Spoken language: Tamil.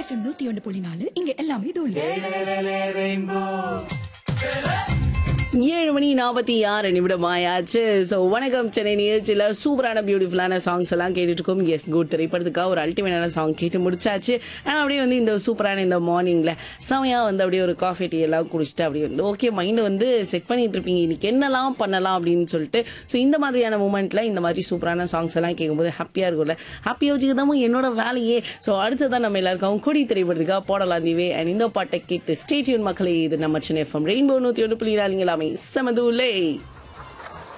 எஃப்எம் நூத்தி ஒன்று புள்ளி நாலு இங்க எல்லாமே தோல் ஏழு மணி நாற்பத்தி ஆறு நிமிடம் ஆயாச்சு ஸோ வணக்கம் சென்னை நிகழ்ச்சியில் சூப்பரான பியூட்டிஃபுல்லான சாங்ஸ் எல்லாம் கேட்டுட்டு இருக்கோம் எஸ் குட் திரைப்படத்துக்காக ஒரு அல்டிமேட்டான சாங் கேட்டு முடிச்சாச்சு ஆனால் அப்படியே வந்து இந்த சூப்பரான இந்த மார்னிங்கில் செமையாக வந்து அப்படியே ஒரு காஃபி டீ எல்லாம் குடிச்சிட்டு அப்படியே வந்து ஓகே மைண்டை வந்து செட் பண்ணிட்டு இருப்பீங்க இன்னைக்கு என்னெல்லாம் பண்ணலாம் அப்படின்னு சொல்லிட்டு ஸோ இந்த மாதிரியான மூமெண்ட்டில் இந்த மாதிரி சூப்பரான சாங்ஸ் எல்லாம் கேட்கும்போது ஹாப்பியாக இருக்கும்ல ஹாப்பியாக வச்சுக்கதான் என்னோட வேலையே ஸோ அடுத்ததான் நம்ம எல்லாருக்கும் கொடி திரைப்படத்துக்காக போடலாம் தீவே அண்ட் இந்த பாட்டை கேட்டு ஸ்டேட்யூன் மக்களே இது நம்ம சென்னை எஃப்எம் ரெயின்போ நூற்றி ஒன்று புள்ளி நாலுங்களாமே செமதுலே